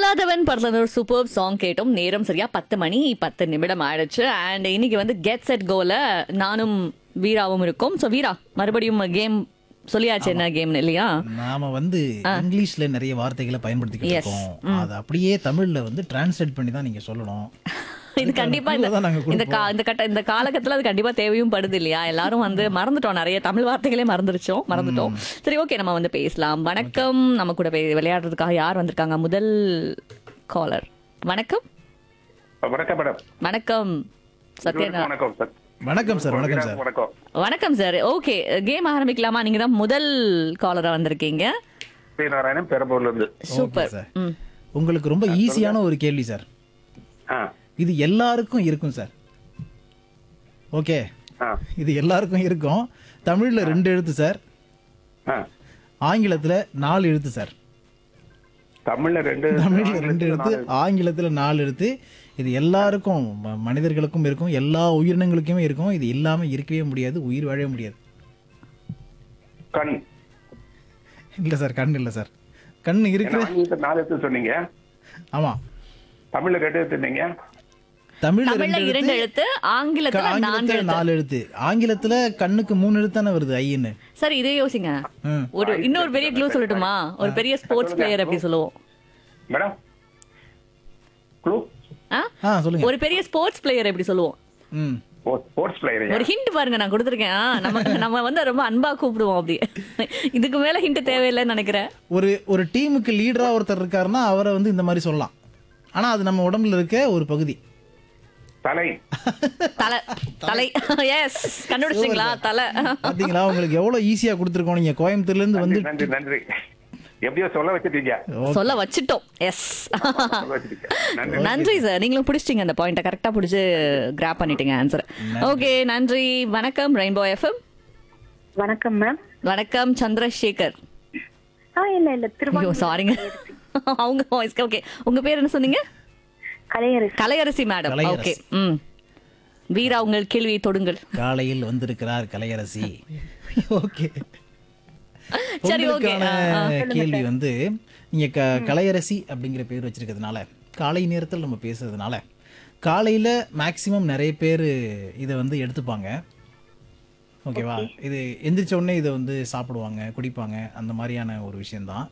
பொல்லாதவன் படத்துல ஒரு super song கேட்டோம் நேரம் சரியா பத்து மணி பத்து நிமிடம் ஆயிடுச்சு அண்ட் இன்னைக்கு வந்து கெட் செட் கோல நானும் வீராவும் இருக்கோம் ஸோ வீரா மறுபடியும் கேம் சொல்லியாச்சு என்ன கேம்னு இல்லையா நாம வந்து இங்கிலீஷ்ல நிறைய வார்த்தைகளை பயன்படுத்திக்கிட்டு Yes. இருக்கோம் அது அப்படியே தமிழ்ல வந்து டிரான்ஸ்லேட் பண்ணி தான் நீங்க சொல்லணும் இது கண்டிப்பா இந்த தான் நாங்க இந்த கா- இந்த கட்ட இந்த காலகட்டத்துல அது கண்டிப்பா தேவையும் படுது இல்லையா எல்லாரும் வந்து மறந்துட்டோம் நிறைய தமிழ் வார்த்தைகளே மறந்துருச்சோம் மறந்துட்டோம் சரி ஓகே நம்ம வந்து பேசலாம் வணக்கம் நம்ம கூட பே- விளையாடுறதுக்காக யார் வந்திருக்காங்க முதல் காலர் வணக்கம் வணக்கம் மேடம் வணக்கம் சத்யனா வணக்கம் சார் வணக்கம் சார் வணக்கம் சார் வணக்கம் வணக்கம் சார் ஓகே கேம் ஆரம்பிக்கலாமா நீங்க தான் முதல் காலரா வந்திருக்கீங்க பி நாராயணன் பெரம்பூர்ல இருந்து சூப்பர் சார். ம் உங்களுக்கு ரொம்ப ஈஸியான ஒரு கேள்வி சார் ஆ இது எல்லாருக்கும் இருக்கும் சார் ஓகே ஆ இது எல்லாருக்கும் இருக்கும் தமிழ்ல ரெண்டு எழுத்து சார் ஆ ஆங்கிலத்துல நாலு எழுத்து சார் தமிழ்ல ரெண்டு தமிழ்ல ரெண்டு எழுத்து ஆங்கிலத்துல நாலு எழுத்து இது எல்லாருக்கும் ம- மனிதர்களுக்கும் இருக்கும் எல்லா உயிரினங்களுக்குமே இருக்கும் இது இல்லாம இருக்கவே முடியாது உயிர் வாழவே முடியாது கண் இல்ல சார் கண் இல்ல சார் கண் என்ன இருக்கு ஆங்கிலத்துல நாலு எடுத்து சொன்னீங்க ஆமா தமிழ்ல ரெண்டு எடுத்துட்டீங்க தமிழ்ல தமிழ்ல ரெண்டு இரண்டு எழுத்து எழுத்து ஆங்கிலத்துல நான்கு ஆங்கிலத்துல எழுத்து நாலு எழுத்து ஆங்கிலத்துல கண்ணுக்கு மூணு எழுத்து தானே வருது ஐன்னு சரி இதே யோசிங்க ம். ஒரு இன்னொரு பெரிய க்ளூ சொல்லட்டுமா ஒரு பெரிய ஸ்போர்ட்ஸ் பிளேயர் அப்படி சொல்லுவோம் மேடம் க்ளூ ஆ? ஆ சொல்லுங்க ஒரு பெரிய ஸ்போர்ட்ஸ் பிளேயர் எப்படி சொல்லுவோம் ம் ஸ்போர்ட்ஸ் பிளேயர் ஒரு ஹிண்ட் பாருங்க நான் கொடுத்துருக்கேன் ஆ, நம்ம நம்ம வந்து ரொம்ப அன்பா கூப்பிடுவோம் அப்படி இதுக்கு மேல ஹிண்ட் தேவையில்லைன்னு நினைக்கிறேன் ஒரு ஒரு டீமுக்கு லீடரா ஒருத்தர் இருக்காருன்னா அவரை வந்து இந்த மாதிரி சொல்லலாம் ஆனா அது நம்ம உடம்புல இருக்க ஒரு பகுதி தலை தலை தலை எஸ் கண்டுபிடிச்சிங்களா தலை பாத்தீங்களா உங்களுக்கு எவ்வளவு ஈஸியா கொடுத்துருக்கோம் நீங்க கோயம்புத்தூர்ல இருந்து வந்து நன்றி நன்றி எப்படியோ சொல்ல வச்சிட்டீங்க சொல்ல வச்சுட்டோம் எஸ் சொல்ல வச்சிட்டீங்க நன்றி நன்றி சார் நீங்களும் பிடிச்சிட்டீங்க அந்த பாயிண்ட்டை கரெக்டாக பிடிச்சி கிராப் பண்ணிட்டீங்க ஆன்சர் ஓகே நன்றி வணக்கம் ரெயின்போ எஃப்எம் வணக்கம் மேம் வணக்கம் சந்திரசேகர் ஆ இல்ல இல்ல ஐயோ திருவாரூர் சாரிங்க அவங்க வாய்ஸ்க்கு ஓகே உங்க பேர் என்ன சொன்னீங்க கலையரசு கலையரசி மேடம் கலையரசி. ஓகே ம் வீரா உங்கள் கேள்வியை தொடுங்கள் காலையில் வந்திருக்கிறார் கலையரசி ஓகே சரி ஓகே உங்களுக்கான கேள்வி வந்து நீங்க க- கலையரசி அப்படிங்கிற பேர் வச்சிருக்கிறதுனால காலை நேரத்தில் நம்ம பேசுறதுனால காலையில மேக்சிமம் நிறைய பேர் இதை வந்து எடுத்துப்பாங்க ஓகேவா இது எந்திரிச்ச உடனே இதை வந்து சாப்பிடுவாங்க குடிப்பாங்க அந்த மாதிரியான ஒரு விஷயம்தான்